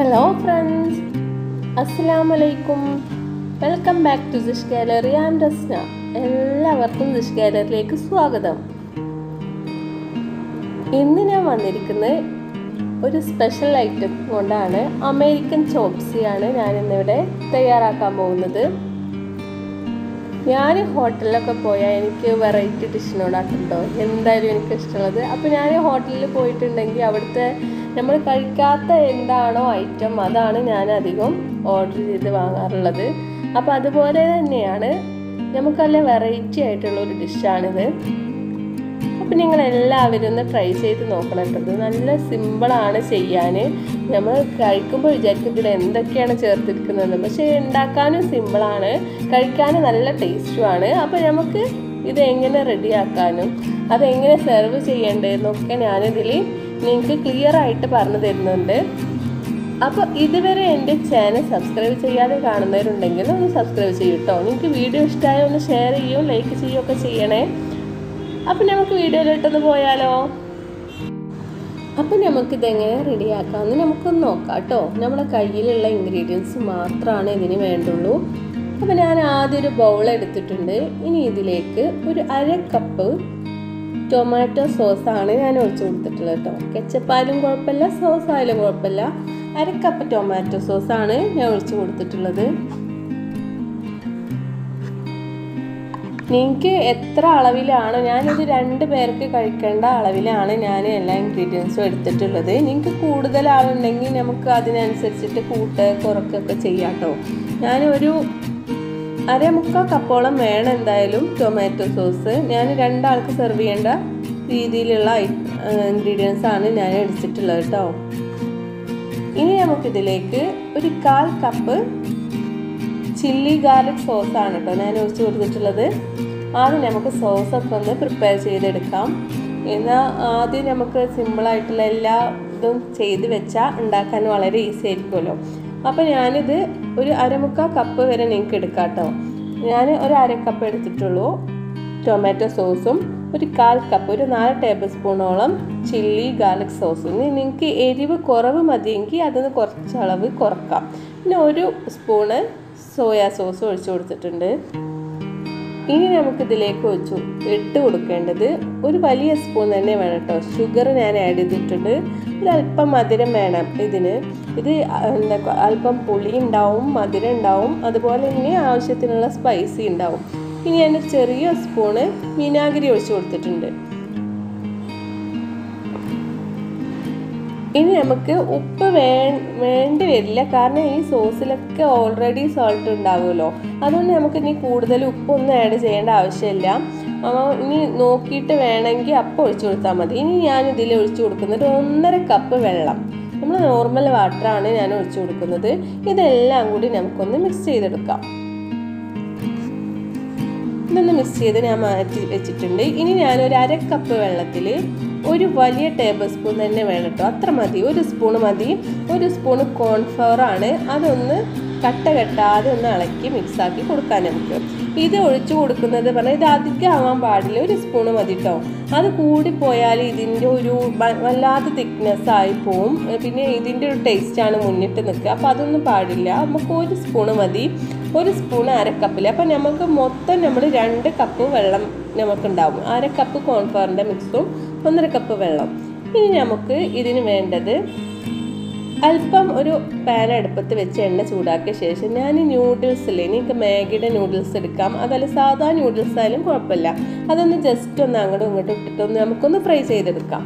hello friends അസ്സാം വലൈക്കും welcome back to Dish Gallery and Rasna എല്ലാവർക്കും ദിഷ് ഗാലറിയിലേക്ക് സ്വാഗതം ഇന്ന് ഞാൻ വന്നിരിക്കുന്നത് ഒരു സ്പെഷ്യൽ ഐറ്റം കൊണ്ടാണ് അമേരിക്കൻ ചോപ്സിയാണ് ഞാൻ ഇന്നിവിടെ തയ്യാറാക്കാൻ പോകുന്നത് ഞാൻ ഹോട്ടലിലൊക്കെ പോയാൽ എനിക്ക് വെറൈറ്റി ഡിഷിനോടാക്കുണ്ടോ എന്തായാലും എനിക്ക് ഇഷ്ടമുള്ളത് അപ്പോൾ ഞാൻ ഹോട്ടലിൽ പോയിട്ടുണ്ടെങ്കിൽ അവിടുത്തെ നമ്മൾ കഴിക്കാത്ത എന്താണോ ഐറ്റം അതാണ് ഞാൻ അധികം ഓർഡർ ചെയ്ത് വാങ്ങാറുള്ളത് അപ്പോൾ അതുപോലെ തന്നെയാണ് നമുക്കല്ല വെറൈറ്റി ആയിട്ടുള്ള ഒരു ഡിഷാണിത് അപ്പം നിങ്ങൾ എല്ലാവരും ഒന്ന് ട്രൈ ചെയ്ത് നോക്കണം കേട്ടോ ഇത് നല്ല സിമ്പിളാണ് ചെയ്യാൻ നമ്മൾ കഴിക്കുമ്പോൾ വിചാരിക്കും ഇതിൽ എന്തൊക്കെയാണ് ചേർത്തിരിക്കുന്നത് പക്ഷേ ഉണ്ടാക്കാനും സിമ്പിളാണ് കഴിക്കാനും നല്ല ടേസ്റ്റുമാണ് അപ്പോൾ നമുക്ക് ഇത് എങ്ങനെ റെഡിയാക്കാനും അതെങ്ങനെ സെർവ് ചെയ്യേണ്ടതെന്നൊക്കെ ഞാനിതിൽ നിങ്ങൾക്ക് ക്ലിയർ ആയിട്ട് പറഞ്ഞു തരുന്നുണ്ട് അപ്പോൾ ഇതുവരെ എൻ്റെ ചാനൽ സബ്സ്ക്രൈബ് ചെയ്യാതെ കാണുന്നവരുണ്ടെങ്കിൽ ഒന്ന് സബ്സ്ക്രൈബ് ചെയ്യൂ കേട്ടോ നിങ്ങൾക്ക് വീഡിയോ ഇഷ്ടമായ ഒന്ന് ഷെയർ ചെയ്യും ലൈക്ക് ചെയ്യുകയൊക്കെ ചെയ്യണേ അപ്പം നമുക്ക് വീഡിയോയിലോട്ടൊന്ന് പോയാലോ അപ്പം നമുക്കിതെങ്ങനെ റെഡിയാക്കാമെന്ന് നമുക്കൊന്ന് നോക്കാം കേട്ടോ നമ്മുടെ കയ്യിലുള്ള ഇൻഗ്രീഡിയൻസ് മാത്രമാണ് ഇതിന് വേണ്ടുള്ളൂ അപ്പം ഞാൻ ആദ്യം ഒരു ബൗൾ എടുത്തിട്ടുണ്ട് ഇനി ഇതിലേക്ക് ഒരു അര കപ്പ് ടൊമാറ്റോ സോസാണ് ഞാൻ ഒഴിച്ചു കൊടുത്തിട്ടുള്ളത് കേട്ടോ കെച്ചപ്പായാലും കുഴപ്പമില്ല സോസ് ആയാലും കുഴപ്പമില്ല അര കപ്പ് ടൊമാറ്റോ സോസാണ് ഞാൻ ഒഴിച്ചു കൊടുത്തിട്ടുള്ളത് നിങ്ങൾക്ക് എത്ര അളവിലാണ് ഞാനിത് രണ്ട് പേർക്ക് കഴിക്കേണ്ട അളവിലാണ് ഞാൻ എല്ലാ ഇൻഗ്രീഡിയൻസും എടുത്തിട്ടുള്ളത് നിങ്ങൾക്ക് കൂടുതൽ ആളുണ്ടെങ്കിൽ നമുക്ക് അതിനനുസരിച്ചിട്ട് കൂട്ട് കുറക്കൊക്കെ ചെയ്യാം കേട്ടോ ഞാനൊരു അരമുക്കാൽ കപ്പോളം വേണം എന്തായാലും ടൊമാറ്റോ സോസ് ഞാൻ രണ്ടാൾക്ക് സെർവ് ചെയ്യേണ്ട രീതിയിലുള്ള ഇൻഗ്രീഡിയൻസ് ആണ് ഞാൻ എടുത്തിട്ടുള്ളത് കേട്ടോ ഇനി നമുക്കിതിലേക്ക് ഒരു കാൽ കപ്പ് ചില്ലി ഗാർലിക് സോസ് ആണ് കേട്ടോ ഞാൻ ഒഴിച്ച് കൊടുത്തിട്ടുള്ളത് ആദ്യം നമുക്ക് സോസൊക്കെ ഒന്ന് പ്രിപ്പയർ ചെയ്തെടുക്കാം എന്നാൽ ആദ്യം നമുക്ക് സിമ്പിളായിട്ടുള്ള എല്ലാ ഇതും ചെയ്ത് വെച്ചാൽ ഉണ്ടാക്കാൻ വളരെ ഈസി ആയിരിക്കുമല്ലോ അപ്പോൾ ഞാനിത് ഒരു അരമുക്കാൽ കപ്പ് വരെ നിങ്ങൾക്ക് എടുക്കാം കേട്ടോ ഞാൻ ഒരു അര കപ്പ് എടുത്തിട്ടുള്ളൂ ടൊമാറ്റോ സോസും ഒരു കാൽ കപ്പ് ഒരു നാല് ടേബിൾ സ്പൂണോളം ചില്ലി ഗാർലിക് സോസും ഇനി നിങ്ങൾക്ക് എരിവ് കുറവ് മതിയെങ്കിൽ അതിന് കുറച്ച് അളവ് കുറക്കാം പിന്നെ ഒരു സ്പൂണ് സോയാ സോസ് ഒഴിച്ചു കൊടുത്തിട്ടുണ്ട് ഇനി നമുക്കിതിലേക്ക് ഒഴിച്ചു ഇട്ട് കൊടുക്കേണ്ടത് ഒരു വലിയ സ്പൂൺ തന്നെ വേണം കേട്ടോ ഷുഗർ ഞാൻ ആഡ് ചെയ്തിട്ടുണ്ട് ഒരല്പം മധുരം വേണം ഇതിന് ഇത് എന്താ അല്പം പുളി ഉണ്ടാവും മധുരം ഉണ്ടാവും അതുപോലെ തന്നെ ആവശ്യത്തിനുള്ള സ്പൈസി ഉണ്ടാവും ഇനി ഞാൻ ചെറിയ സ്പൂണ് വിനാഗിരി ഒഴിച്ചു കൊടുത്തിട്ടുണ്ട് ഇനി നമുക്ക് ഉപ്പ് വേ വേണ്ടി വരില്ല കാരണം ഈ സോസിലൊക്കെ ഓൾറെഡി സോൾട്ട് ഉണ്ടാവുമല്ലോ അതുകൊണ്ട് നമുക്ക് ഇനി കൂടുതൽ ഉപ്പൊന്നും ആഡ് ചെയ്യേണ്ട ആവശ്യമില്ല ഇനി നോക്കിയിട്ട് വേണമെങ്കിൽ അപ്പം ഒഴിച്ചു കൊടുത്താൽ മതി ഇനി ഞാൻ ഇതിൽ ഒഴിച്ചു കൊടുക്കുന്നത് ഒന്നര കപ്പ് വെള്ളം നമ്മൾ നോർമൽ വാട്ടറാണ് ഞാൻ ഒഴിച്ചു കൊടുക്കുന്നത് ഇതെല്ലാം കൂടി നമുക്കൊന്ന് മിക്സ് ചെയ്തെടുക്കാം ഇതൊന്ന് മിക്സ് ചെയ്ത് ഞാൻ മാറ്റി വെച്ചിട്ടുണ്ട് ഇനി ഞാനൊരു അര കപ്പ് വെള്ളത്തിൽ ഒരു വലിയ ടേബിൾ സ്പൂൺ തന്നെ വേണം കേട്ടോ അത്ര മതി ഒരു സ്പൂൺ മതി ഒരു സ്പൂൺ കോൺഫ്ലവർ ആണ് അതൊന്ന് കട്ട കെട്ടാതെ ഒന്ന് ഇളക്കി മിക്സാക്കി കൊടുക്കാൻ നമുക്ക് ഇത് ഒഴിച്ചു കൊടുക്കുന്നത് പറഞ്ഞാൽ ഇത് അധികം ആവാൻ പാടില്ല ഒരു സ്പൂൺ മതി കേട്ടോ അത് കൂടിപ്പോയാൽ ഇതിൻ്റെ ഒരു വല്ലാത്ത തിക്നെസ് ആയി പോവും പിന്നെ ഇതിൻ്റെ ഒരു ടേസ്റ്റാണ് മുന്നിട്ട് നിൽക്കുക അപ്പോൾ അതൊന്നും പാടില്ല നമുക്ക് ഒരു സ്പൂണ് മതി ഒരു സ്പൂൺ അരക്കപ്പിൽ അപ്പോൾ നമുക്ക് മൊത്തം നമ്മൾ രണ്ട് കപ്പ് വെള്ളം നമുക്കുണ്ടാവും അര കപ്പ് കോൺഫ്ലവറിൻ്റെ മിക്സും ഒന്നര കപ്പ് വെള്ളം ഇനി നമുക്ക് ഇതിന് വേണ്ടത് അല്പം ഒരു പാൻ അടുപ്പത്ത് വെച്ച് എണ്ണ ചൂടാക്കിയ ശേഷം ഞാൻ ന്യൂഡിൽസ് ഇല്ലേ എനിക്ക് മാഗിയുടെ ന്യൂഡിൽസ് എടുക്കാം അതല്ല സാധാ ന്യൂഡിൽസ് ആയാലും കുഴപ്പമില്ല അതൊന്ന് ജസ്റ്റ് ഒന്ന് അങ്ങോട്ടും ഇങ്ങോട്ടും ഇട്ടിട്ടൊന്ന് നമുക്കൊന്ന് ഫ്രൈ ചെയ്തെടുക്കാം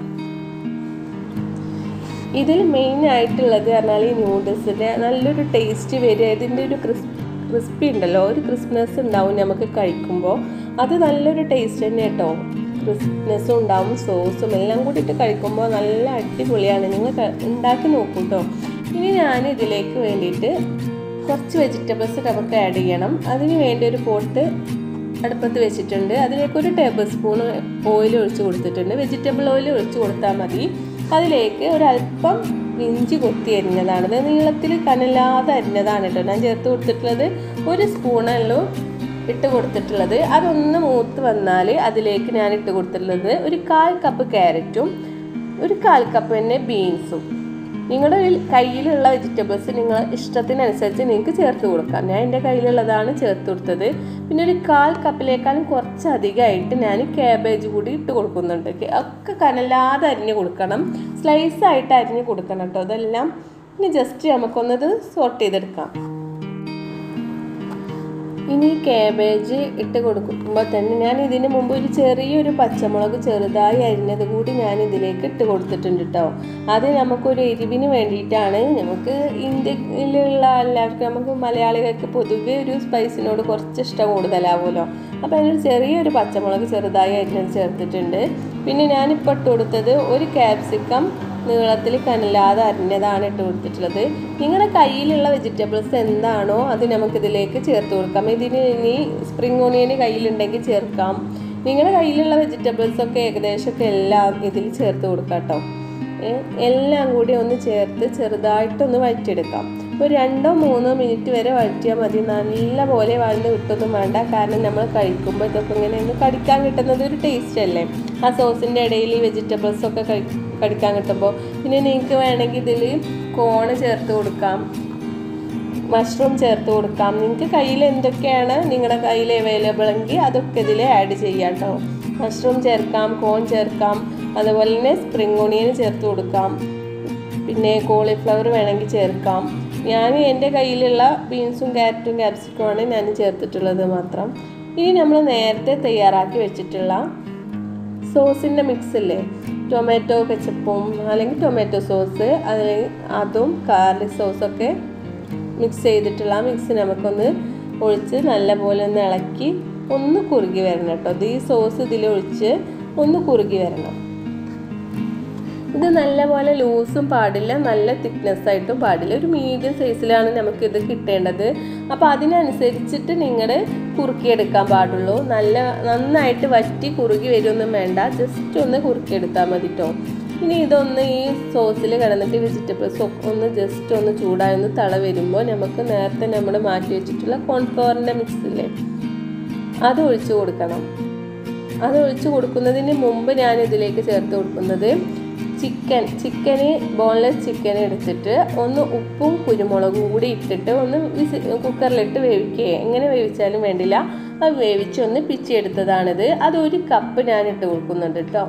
ഇതിൽ മെയിൻ ആയിട്ടുള്ളത് പറഞ്ഞാൽ ഈ ന്യൂഡിൽസിൻ്റെ നല്ലൊരു ടേസ്റ്റ് വരിക ഇതിൻ്റെ ഒരു ക്രിസ്പ് ക്രിസ്പി ഉണ്ടല്ലോ ഒരു ക്രിസ്പ്നെസ് ഉണ്ടാവും നമുക്ക് കഴിക്കുമ്പോൾ അത് നല്ലൊരു ടേസ്റ്റ് തന്നെ കേട്ടോ ക്രിസ്പ്നെസ്സും ഉണ്ടാവും സോസും എല്ലാം കൂടിയിട്ട് കഴിക്കുമ്പോൾ നല്ല അടിപൊളിയാണ് നിങ്ങൾ ഉണ്ടാക്കി നോക്കൂ കേട്ടോ ഇനി ഞാൻ ഇതിലേക്ക് വേണ്ടിയിട്ട് കുറച്ച് വെജിറ്റബിൾസ് നമുക്ക് ആഡ് ചെയ്യണം അതിന് വേണ്ടി ഒരു പോട്ട് അടുപ്പത്ത് വെച്ചിട്ടുണ്ട് അതിലേക്ക് ഒരു ടേബിൾ സ്പൂൺ ഓയിൽ ഒഴിച്ച് കൊടുത്തിട്ടുണ്ട് വെജിറ്റബിൾ ഓയിൽ ഒഴിച്ച് കൊടുത്താൽ മതി അതിലേക്ക് ഒരല്പം ഇഞ്ചി കൊത്തി അരിഞ്ഞതാണ് ഇത് നീളത്തിൽ കനലാതെ അരിഞ്ഞതാണ് കേട്ടോ ഞാൻ ചേർത്ത് കൊടുത്തിട്ടുള്ളത് ഒരു സ്പൂണല്ലോ ഇട്ട് കൊടുത്തിട്ടുള്ളത് അതൊന്ന് മൂത്ത് വന്നാൽ അതിലേക്ക് ഞാൻ ഇട്ട് കൊടുത്തിട്ടുള്ളത് ഒരു കാൽ കപ്പ് ക്യാരറ്റും ഒരു കാൽ കപ്പ് തന്നെ ബീൻസും നിങ്ങളുടെ കയ്യിലുള്ള വെജിറ്റബിൾസ് നിങ്ങൾ ഇഷ്ടത്തിനനുസരിച്ച് നിങ്ങൾക്ക് ചേർത്ത് കൊടുക്കാം ഞാൻ എൻ്റെ കയ്യിലുള്ളതാണ് ചേർത്ത് കൊടുത്തത് പിന്നെ ഒരു കാൽ കപ്പിലേക്കാളും കുറച്ചധികമായിട്ട് ഞാൻ കാബേജ് കൂടി ഇട്ട് കൊടുക്കുന്നുണ്ട് ഒക്കെ കനലാതെ അരിഞ്ഞ് കൊടുക്കണം സ്ലൈസ് ആയിട്ട് അരിഞ്ഞ് കൊടുക്കണം കേട്ടോ അതെല്ലാം ഇനി ജസ്റ്റ് നമുക്കൊന്നത് സോർട്ട് ചെയ്തെടുക്കാം ഇനി കാബേജ് ഇട്ട് കൊടുക്കുമ്പോൾ തന്നെ ഞാൻ ഇതിന് മുമ്പ് ഒരു ചെറിയൊരു പച്ചമുളക് ചെറുതായി അരിഞ്ഞത് കൂടി ഞാൻ ഇതിലേക്ക് ഇട്ട് കൊടുത്തിട്ടുണ്ട് കേട്ടോ അത് നമുക്കൊരു എരിവിന് വേണ്ടിയിട്ടാണ് നമുക്ക് ഇന്ത്യയിലുള്ള എല്ലാവർക്കും നമുക്ക് മലയാളികൾക്ക് പൊതുവെ ഒരു സ്പൈസിനോട് കുറച്ച് ഇഷ്ടം കൂടുതലാവുമല്ലോ അപ്പോൾ അതിനൊരു ചെറിയൊരു പച്ചമുളക് ചെറുതായി അരിഞ്ഞത് ചേർത്തിട്ടുണ്ട് പിന്നെ ഞാനിപ്പോൾ ഇട്ട് കൊടുത്തത് ഒരു ക്യാപ്സിക്കം നീളത്തിൽ കനലാതെ അരിഞ്ഞതാണ് ഇട്ട് കൊടുത്തിട്ടുള്ളത് നിങ്ങളുടെ കയ്യിലുള്ള വെജിറ്റബിൾസ് എന്താണോ അത് നമുക്കിതിലേക്ക് ചേർത്ത് കൊടുക്കാം ഇതിന് ഇനി സ്പ്രിംഗ് ഓണിയൻ കയ്യിലുണ്ടെങ്കിൽ ചേർക്കാം നിങ്ങളുടെ കയ്യിലുള്ള വെജിറ്റബിൾസ് ഒക്കെ ഏകദേശമൊക്കെ എല്ലാം ഇതിൽ ചേർത്ത് കൊടുക്കാം കേട്ടോ എല്ലാം കൂടി ഒന്ന് ചേർത്ത് ചെറുതായിട്ടൊന്ന് വഴറ്റിയെടുക്കാം ഒരു രണ്ടോ മൂന്നോ മിനിറ്റ് വരെ വഴറ്റിയാൽ മതി നല്ല പോലെ വഴന്ന് കിട്ടൊന്നും വേണ്ട കാരണം നമ്മൾ കഴിക്കുമ്പോൾ ഇതൊക്കെ ഇങ്ങനെ ഒന്ന് കടിക്കാൻ കിട്ടുന്നത് ഒരു ടേസ്റ്റ് അല്ലേ ആ സോസിൻ്റെ ഇടയിൽ ഈ വെജിറ്റബിൾസ് ഒക്കെ കഴി കടിക്കാൻ കിട്ടുമ്പോൾ പിന്നെ നിങ്ങൾക്ക് വേണമെങ്കിൽ ഇതിൽ കോണ് ചേർത്ത് കൊടുക്കാം മഷ്റൂം ചേർത്ത് കൊടുക്കാം നിങ്ങൾക്ക് കയ്യിൽ എന്തൊക്കെയാണ് നിങ്ങളുടെ കയ്യിൽ അവൈലബിൾ എങ്കിൽ അതൊക്കെ ഇതിൽ ആഡ് ചെയ്യാം കേട്ടോ മഷ്റൂം ചേർക്കാം കോൺ ചേർക്കാം അതുപോലെ തന്നെ സ്പ്രിംഗ് ഓണിയൻ ചേർത്ത് കൊടുക്കാം പിന്നെ കോളിഫ്ലവർ വേണമെങ്കിൽ ചേർക്കാം ഞാൻ എൻ്റെ കയ്യിലുള്ള ബീൻസും ക്യാരറ്റും ക്യാപ്സിക്കുമാണ് ഞാൻ ചേർത്തിട്ടുള്ളത് മാത്രം ഇനി നമ്മൾ നേരത്തെ തയ്യാറാക്കി വെച്ചിട്ടുള്ള സോസിൻ്റെ മിക്സ് ഇല്ലേ ടൊമാറ്റോ കെച്ചപ്പും അല്ലെങ്കിൽ ടൊമാറ്റോ സോസ് അല്ലെങ്കിൽ അതും ഗാർലിക് സോസൊക്കെ മിക്സ് ചെയ്തിട്ടുള്ള ആ മിക്സ് നമുക്കൊന്ന് ഒഴിച്ച് നല്ലപോലെ ഒന്ന് ഇളക്കി ഒന്ന് കുറുകി വരണം കേട്ടോ ഇത് ഈ സോസ് ഇതിൽ ഒഴിച്ച് ഒന്ന് കുറുകി വരണം ഇത് നല്ലപോലെ ലൂസും പാടില്ല നല്ല തിക്നെസ് ആയിട്ടും പാടില്ല ഒരു മീഡിയം സൈസിലാണ് നമുക്കിത് കിട്ടേണ്ടത് അപ്പോൾ അതിനനുസരിച്ചിട്ട് നിങ്ങൾ കുറുക്കിയെടുക്കാൻ പാടുള്ളൂ നല്ല നന്നായിട്ട് വറ്റി കുറുകി വരുമൊന്നും വേണ്ട ജസ്റ്റ് ഒന്ന് കുറുക്കിയെടുത്താൽ മതി കേട്ടോ ഇനി ഇതൊന്ന് ഈ സോസിൽ കിടന്നിട്ട് വെജിറ്റബിൾസ് ഒന്ന് ജസ്റ്റ് ഒന്ന് ചൂടായി ഒന്ന് തള വരുമ്പോൾ നമുക്ക് നേരത്തെ നമ്മൾ മാറ്റി വെച്ചിട്ടുള്ള കോൺഫ്ലവറിൻ്റെ മിക്സില്ലേ അത് ഒഴിച്ചു കൊടുക്കണം അത് ഒഴിച്ചു കൊടുക്കുന്നതിന് മുമ്പ് ഞാൻ ഇതിലേക്ക് ചേർത്ത് കൊടുക്കുന്നത് ചിക്കൻ ചിക്കന് ബോൺലെസ് ചിക്കൻ എടുത്തിട്ട് ഒന്ന് ഉപ്പും കുരുമുളകും കൂടി ഇട്ടിട്ട് ഒന്ന് വിസി കുക്കറിലിട്ട് വേവിക്കുക എങ്ങനെ വേവിച്ചാലും വേണ്ടില്ല അത് വേവിച്ച് ഒന്ന് പിച്ചെടുത്തതാണിത് അത് ഒരു കപ്പ് ഞാൻ ഇട്ട് കൊടുക്കുന്നുണ്ട് കേട്ടോ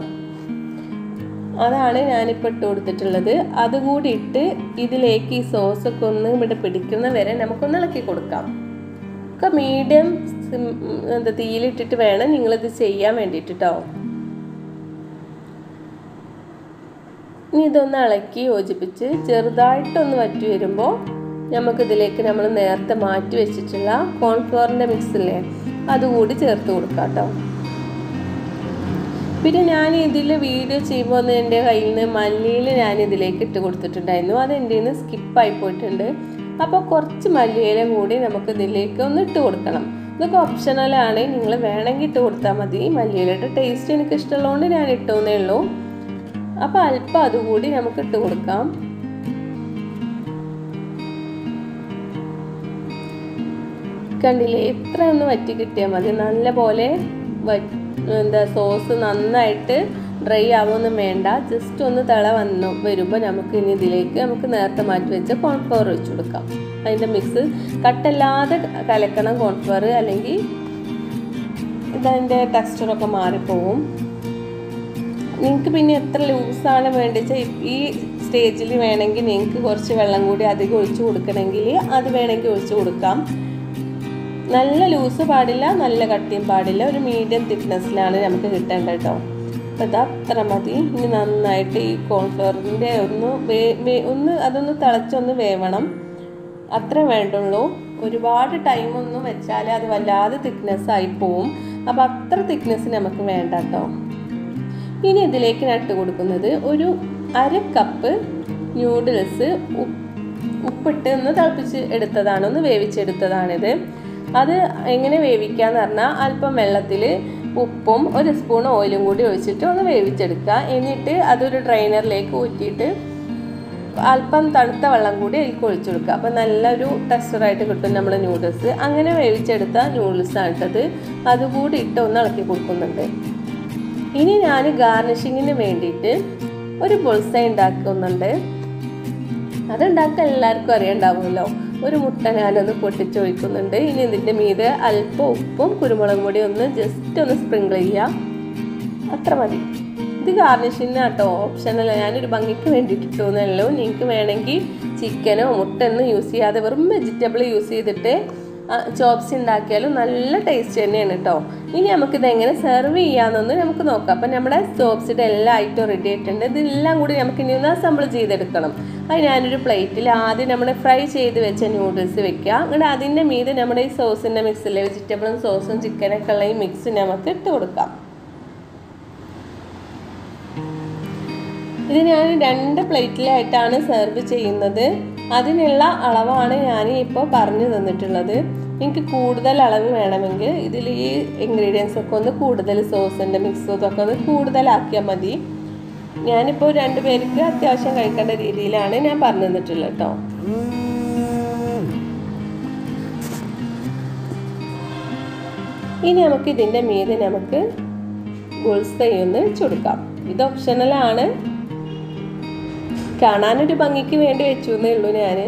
അതാണ് ഞാനിപ്പോൾ ഇട്ട് കൊടുത്തിട്ടുള്ളത് അതുകൂടി ഇട്ട് ഇതിലേക്ക് ഈ സോസൊക്കെ ഒന്ന് ഇവിടെ പിടിക്കുന്ന വരെ നമുക്കൊന്ന് ഇളക്കി കൊടുക്കാം ഒക്കെ മീഡിയം എന്താ തീയിലിട്ടിട്ട് വേണം നിങ്ങളിത് ചെയ്യാൻ വേണ്ടിയിട്ട് കേട്ടോ ഇനി ഇതൊന്ന് ഇളക്കി യോജിപ്പിച്ച് ചെറുതായിട്ടൊന്ന് വറ്റി വരുമ്പോൾ നമുക്കിതിലേക്ക് നമ്മൾ നേരത്തെ മാറ്റി വെച്ചിട്ടുള്ള കോൺഫ്ലോറിൻ്റെ മിക്സില്ലേ അതുകൂടി ചേർത്ത് കൊടുക്കാം കേട്ടോ പിന്നെ ഞാൻ ഇതിൽ വീഡിയോ ചെയ്യുമ്പോൾ ഒന്ന് എൻ്റെ കയ്യിൽ നിന്ന് മല്ലിയിൽ ഞാൻ ഇതിലേക്ക് ഇട്ട് കൊടുത്തിട്ടുണ്ടായിരുന്നു അത് എൻ്റെ നിന്ന് സ്കിപ്പായി പോയിട്ടുണ്ട് അപ്പോൾ കുറച്ച് മല്ലിയില കൂടി നമുക്ക് ഇതിലേക്ക് ഒന്ന് ഇട്ട് കൊടുക്കണം ഇതൊക്കെ ഓപ്ഷണലാണ് നിങ്ങൾ വേണമെങ്കിൽ ഇട്ട് കൊടുത്താൽ മതി മല്ലിയിലയുടെ ടേസ്റ്റ് എനിക്ക് ഇഷ്ടമുള്ളതുകൊണ്ട് ഞാൻ ഇട്ടുവെന്നേ ഉള്ളൂ അപ്പോൾ അല്പം അതുകൂടി നമുക്ക് ഇട്ട് കൊടുക്കാം കണ്ടില്ലേ എത്ര ഒന്ന് വറ്റി കിട്ടിയാൽ മതി നല്ല പോലെ എന്താ സോസ് നന്നായിട്ട് ഡ്രൈ ആവുമൊന്നും വേണ്ട ജസ്റ്റ് ഒന്ന് തിള വന്നു വരുമ്പോൾ നമുക്ക് ഇനി ഇതിലേക്ക് നമുക്ക് നേരത്തെ മാറ്റി വെച്ച കോൺഫ്ലവർ ഒഴിച്ചു കൊടുക്കാം അതിൻ്റെ മിക്സ് കട്ടല്ലാതെ കലക്കണം കോൺഫ്ലവർ അല്ലെങ്കിൽ ഇതതിൻ്റെ ടെക്സ്ചറൊക്കെ മാറിപ്പോവും നിങ്ങൾക്ക് പിന്നെ എത്ര ലൂസാണ് വേണ്ടിച്ച ഈ സ്റ്റേജിൽ വേണമെങ്കിൽ നിങ്ങൾക്ക് കുറച്ച് വെള്ളം കൂടി അധികം ഒഴിച്ചു കൊടുക്കണമെങ്കിൽ അത് വേണമെങ്കിൽ ഒഴിച്ചു കൊടുക്കാം നല്ല ലൂസ് പാടില്ല നല്ല കട്ടിയും പാടില്ല ഒരു മീഡിയം തിക്നെസ്സിലാണ് നമുക്ക് കിട്ടേണ്ടത് കേട്ടോ അപ്പോൾ ഇത് അത്ര മതി ഇനി നന്നായിട്ട് ഈ കോൺഫ്ലവറിൻ്റെ ഒന്ന് വേ ഒന്ന് അതൊന്ന് തിളച്ചൊന്ന് വേവണം അത്ര വേണ്ടുള്ളൂ ഒരുപാട് ടൈമൊന്നും വെച്ചാൽ അത് വല്ലാതെ തിക്നെസ് ആയി പോവും അപ്പോൾ അത്ര തിക്നെസ് നമുക്ക് വേണ്ട കേട്ടോ ഇനി ഇതിലേക്ക് നട്ട് കൊടുക്കുന്നത് ഒരു അര കപ്പ് ന്യൂഡിൽസ് ഉപ്പിട്ട് ഒന്ന് തിളപ്പിച്ച് എടുത്തതാണ് ഒന്ന് വേവിച്ചെടുത്തതാണിത് അത് എങ്ങനെ വേവിക്കാന്ന് പറഞ്ഞാൽ അല്പം വെള്ളത്തിൽ ഉപ്പും ഒരു സ്പൂൺ ഓയിലും കൂടി ഒഴിച്ചിട്ട് ഒന്ന് വേവിച്ചെടുക്കുക എന്നിട്ട് അതൊരു ഡ്രൈനറിലേക്ക് ഊറ്റിയിട്ട് അല്പം തണുത്ത വെള്ളം കൂടി അതിലേക്ക് ഒഴിച്ചു കൊടുക്കുക അപ്പം നല്ലൊരു ടെക്സ്ചറായിട്ട് കിട്ടും നമ്മുടെ നൂഡിൽസ് അങ്ങനെ വേവിച്ചെടുത്ത നൂഡിൽസ് ആയിട്ടത് അതുകൂടി ഇട്ട് ഒന്ന് ഇളക്കി കൊടുക്കുന്നുണ്ട് ഇനി ഞാൻ ഗാർണിഷിങ്ങിന് വേണ്ടിയിട്ട് ഒരു ബുൾസൈ ഉണ്ടാക്കുന്നുണ്ട് അതുണ്ടാക്കാൻ എല്ലാവർക്കും അറിയണ്ടാവുമല്ലോ ഒരു മുട്ട ഞാനൊന്ന് പൊട്ടിച്ചൊഴിക്കുന്നുണ്ട് ഇനി ഇതിൻ്റെ മീതെ അല്പം ഉപ്പും കുരുമുളകും പൊടി ഒന്ന് ജസ്റ്റ് ഒന്ന് സ്പ്രിങ്കിൾ ചെയ്യാം അത്ര മതി ഇത് ഗാർണിഷിന് കേട്ടോ ഓപ്ഷനല്ല ഞാനൊരു ഭംഗിക്ക് വേണ്ടിയിട്ട് ഇട്ടുന്നല്ലോ നിങ്ങൾക്ക് വേണമെങ്കിൽ ചിക്കനോ മുട്ടൊന്നും യൂസ് ചെയ്യാതെ വെറും വെജിറ്റബിൾ യൂസ് ചെയ്തിട്ട് ചോപ്സ് ഉണ്ടാക്കിയാലും നല്ല ടേസ്റ്റ് തന്നെയാണ് കേട്ടോ ഇനി നമുക്കിത് എങ്ങനെ സെർവ് ചെയ്യാമെന്നൊന്ന് നമുക്ക് നോക്കാം അപ്പം നമ്മുടെ ചോപ്സിൻ്റെ എല്ലാ ഐറ്റവും റെഡി ആയിട്ടുണ്ട് ഇതെല്ലാം കൂടി നമുക്ക് ഇനി ഒന്ന് അസംബിൾ ചെയ്തെടുക്കണം അത് ഞാനൊരു പ്ലേറ്റിൽ ആദ്യം നമ്മൾ ഫ്രൈ ചെയ്ത് വെച്ച നൂഡിൽസ് വെക്കുക അങ്ങനെ അതിൻ്റെ മീതെ നമ്മുടെ ഈ സോസിൻ്റെ മിക്സിലെ വെജിറ്റബിളും സോസും ചിക്കനൊക്കെ ഉള്ള ഈ മിക്സ് നമുക്ക് ഇട്ട് കൊടുക്കാം ഇത് ഞാൻ രണ്ട് പ്ലേറ്റിലായിട്ടാണ് സെർവ് ചെയ്യുന്നത് അതിനുള്ള അളവാണ് ഞാൻ ഇപ്പോൾ പറഞ്ഞു തന്നിട്ടുള്ളത് എനിക്ക് കൂടുതൽ അളവ് വേണമെങ്കിൽ ഇതിൽ ഈ ഇൻഗ്രീഡിയൻസ് ഒക്കെ ഒന്ന് കൂടുതൽ സോസിൻ്റെ മിക്സും ഇതൊക്കെ ഒന്ന് കൂടുതലാക്കിയാൽ മതി ഞാനിപ്പോൾ രണ്ട് പേർക്ക് അത്യാവശ്യം കഴിക്കേണ്ട രീതിയിലാണ് ഞാൻ പറഞ്ഞു തന്നിട്ടുള്ളത് കേട്ടോ ഇനി നമുക്ക് ഇതിൻ്റെ മീതെ നമുക്ക് ഗുൾസൈ ഒന്ന് വെച്ച് കൊടുക്കാം ഇത് ഓപ്ഷണലാണ് കാണാനൊരു ഭംഗിക്ക് വേണ്ടി വെച്ചു എന്നേ ഉള്ളൂ ഞാൻ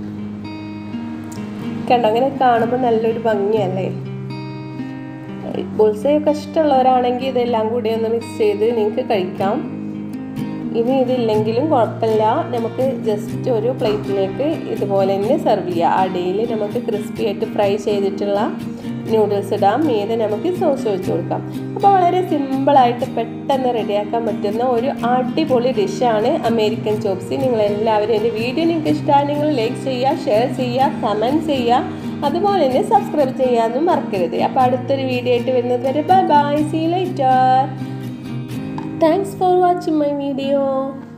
കണ്ടോ അങ്ങനെ കാണുമ്പോൾ നല്ലൊരു ഭംഗിയല്ലേ ബുൾസയൊക്കെ ഇഷ്ടമുള്ളവരാണെങ്കിൽ ഇതെല്ലാം കൂടി ഒന്ന് മിക്സ് ചെയ്ത് നിങ്ങൾക്ക് കഴിക്കാം ഇനി ഇതില്ലെങ്കിലും കുഴപ്പമില്ല നമുക്ക് ജസ്റ്റ് ഒരു പ്ലേറ്റിലേക്ക് ഇതുപോലെ തന്നെ സെർവ് ചെയ്യാം അടിയിൽ നമുക്ക് ക്രിസ്പി ആയിട്ട് ഫ്രൈ ചെയ്തിട്ടുള്ള നൂഡിൽസ് ഇടാം മീതെ നമുക്ക് സോസ് ഒഴിച്ച് കൊടുക്കാം അപ്പോൾ വളരെ സിമ്പിളായിട്ട് പെട്ടെന്ന് റെഡിയാക്കാൻ പറ്റുന്ന ഒരു അടിപൊളി ഡിഷാണ് അമേരിക്കൻ ചോപ്സി നിങ്ങൾ എല്ലാവരും എൻ്റെ വീഡിയോ നിങ്ങൾക്ക് ഇഷ്ടമാണ് നിങ്ങൾ ലൈക്ക് ചെയ്യുക ഷെയർ ചെയ്യുക കമൻറ്റ് ചെയ്യുക അതുപോലെ തന്നെ സബ്സ്ക്രൈബ് ചെയ്യാനും മറക്കരുത് അപ്പോൾ അടുത്തൊരു വീഡിയോ ആയിട്ട് വരുന്നത് വരെ bye bye see later thanks for watching my video